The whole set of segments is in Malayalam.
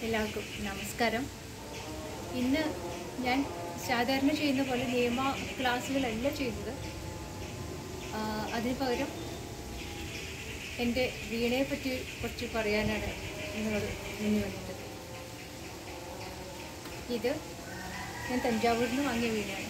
എല്ലാവർക്കും നമസ്കാരം ഇന്ന് ഞാൻ സാധാരണ ചെയ്യുന്ന പോലെ നിയമ ക്ലാസ്സുകളല്ല ചെയ്തത് ആ, അതിന് പകരം എൻ്റെ വീണയെ പറ്റി കുറച്ച് പറയാനാണ് നിങ്ങളോട് മുന്നിൽ വന്നത് ഇത് ഞാൻ തഞ്ചാവൂരിൽ നിന്ന് വാങ്ങിയ വീണയാണ്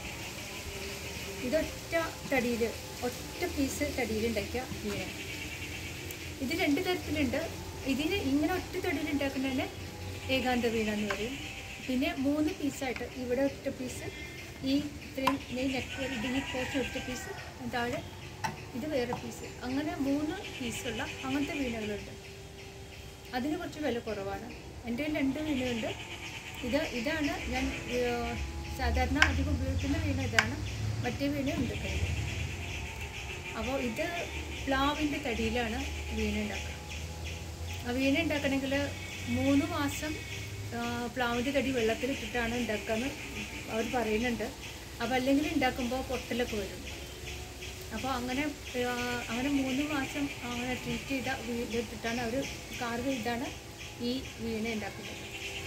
ഇതൊറ്റ തടിയിൽ ഒറ്റ പീസ് തടിയിൽ ഉണ്ടാക്കിയ വീണയാണ് ഇത് രണ്ട് തരത്തിലുണ്ട് ഇതിന് ഇങ്ങനെ ഒറ്റ തൊടിയിൽ ഉണ്ടാക്കുന്നതിന് ഏകാന്ത വീണ എന്ന് പറയും പിന്നെ മൂന്ന് പീസായിട്ട് ഇവിടെ ഒറ്റ പീസ് ഈ ഇത്രയും ഈ നെക്ക് ഇതിന് കുറച്ച് ഒറ്റ പീസ് താഴെ ഇത് വേറെ പീസ് അങ്ങനെ മൂന്ന് പീസുള്ള അങ്ങനത്തെ വീണകളുണ്ട് അതിന് കുറച്ച് വില കുറവാണ് എൻ്റെ കയ്യിൽ രണ്ട് വീണയുണ്ട് ഇത് ഇതാണ് ഞാൻ ഏർ, സാധാരണ അധികം ഉപയോഗിക്കുന്ന വീണ ഇതാണ് മറ്റേ വീണയുണ്ട് കയ്യിൽ അപ്പോൾ ഇത് പ്ലാവിൻ്റെ തടിയിലാണ് വീണ ഉണ്ടാക്കുക ആ വീണ ഉണ്ടാക്കണമെങ്കിൽ മൂന്ന് മാസം ആ, പ്ലാവിൻ്റെ തടി വെള്ളത്തിലിട്ടിട്ടാണ് ഉണ്ടാക്കാന്ന് അവർ പറയുന്നുണ്ട് അപ്പോൾ അല്ലെങ്കിൽ ഉണ്ടാക്കുമ്പോൾ പൊട്ടലൊക്കെ വരും അപ്പോൾ അങ്ങനെ ആ, അങ്ങനെ മൂന്ന് മാസം അങ്ങനെ ട്രീറ്റ് ചെയ്ത വീടിട്ടിട്ടാണ് അവർ കാർവ് ചെയ്താണ് ഈ വീണ ഉണ്ടാക്കുന്നത്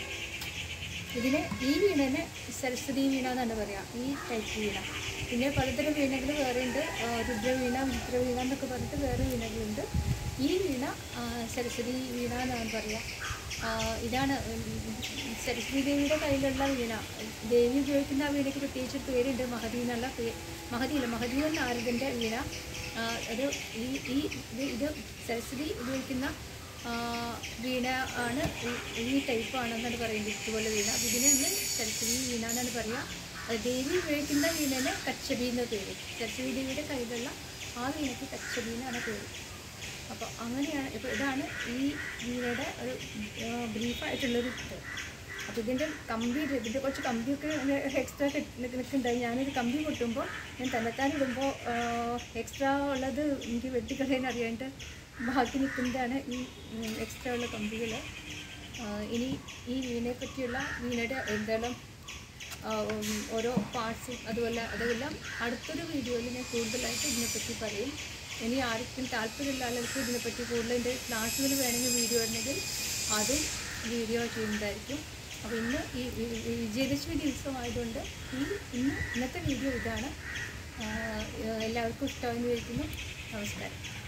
ഇതിന് ഈ വീണനെ സരസ്വതി വീണ എന്നാണ് പറയുക ഈ ടൈപ്പ് വീണ പിന്നെ പലതരം വീണകൾ വേറെ ഉണ്ട് ആ, രുദ്രവീണ മിത്രവീണ എന്നൊക്കെ പറഞ്ഞിട്ട് വേറെ വീണകളുണ്ട് ഈ വീണ ആ, സരസ്വതി വീണ എന്നാണ് പറയുക ആ, ഇതാണ് ഉം, സരസ്വതി ദേവിയുടെ കയ്യിലുള്ള വീണ ദേവി ഉപയോഗിക്കുന്ന ആ വീണയ്ക്ക് പ്രത്യേകിച്ച് ഒരു പേരുണ്ട് മഹതി എന്നുള്ള പേ മഹതിയില്ല മഹതി എന്ന നാരദൻ്റെ വീണ ആ, ഒരു ഈ ഈ ഇത് ഇത് സരസ്വതി ഉപയോഗിക്കുന്ന ആ, വീണ ആണ് ഈ- ഈ ടൈപ്പ് ആണെന്നാണ് പറയുന്നത് ഇതുപോലെ വീണ അപ്പൊ ഇതിനെ നമ്മൾ സരസ്വതി വീണ എന്നാണ് പറയുക അത് ദേവി ഉപയോഗിക്കുന്ന വീണന് കച്ചബി എന്ന പേര് സരസ്വതി ദേവിയുടെ കയ്യിലുള്ള ആ വീണയ്ക്ക് കച്ചബി എന്നാണ് പേര് അപ്പോൾ അങ്ങനെയാണ് ഇപ്പോൾ ഇതാണ് ഈ വീണയുടെ ഒരു ബ്രീഫായിട്ടുള്ളൊരു ഇത് അപ്പോൾ ഇതിൻ്റെ കമ്പി ഇതിൻ്റെ കുറച്ച് കമ്പിയൊക്കെ എക്സ്ട്രാ നിൽക്കുന്നുണ്ടായി ഞാനൊരു കമ്പി പൊട്ടുമ്പോൾ ഞാൻ തന്നെത്താൻ ഇടുമ്പോൾ എക്സ്ട്രാ ഉള്ളത് എനിക്ക് വെട്ടിക്കളയാൻ അറിയാണ്ട് ബാക്കി നിൽക്കുന്നതാണ് ഈ എക്സ്ട്രാ ഉള്ള കമ്പികൾ ഇനി ഈ വീണയെ പറ്റിയുള്ള വീണയുടെ എന്തെല്ലാം ആ, ഉം, ഓരോ പാർട്സും അതുപോലെ അതെല്ലാം അടുത്തൊരു വീഡിയോയിൽ ഞാൻ കൂടുതലായിട്ട് ഇതിനെപ്പറ്റി പറയും ഇനി ആർക്കും താല്പര്യമുള്ള ആളുകൾക്ക് ഇതിനെപ്പറ്റി കൂടുതൽ എൻ്റെ ക്ലാസ്സുകൾ വേണമെങ്കിൽ വീഡിയോ ഉണ്ടെങ്കിൽ അതും വീഡിയോ ചെയ്യുന്നതായിരിക്കും അപ്പോൾ ഇന്ന് ഈ ഈ- ഈ വിജയദശമി ദിവസമായതുകൊണ്ട് ഈ ഇന്ന് ഇന്നത്തെ വീഡിയോ ഇതാണ് ആ, എല്ലാവർക്കും ഇഷ്ടമെന്ന് വിചാരിക്കുന്നു നമസ്കാരം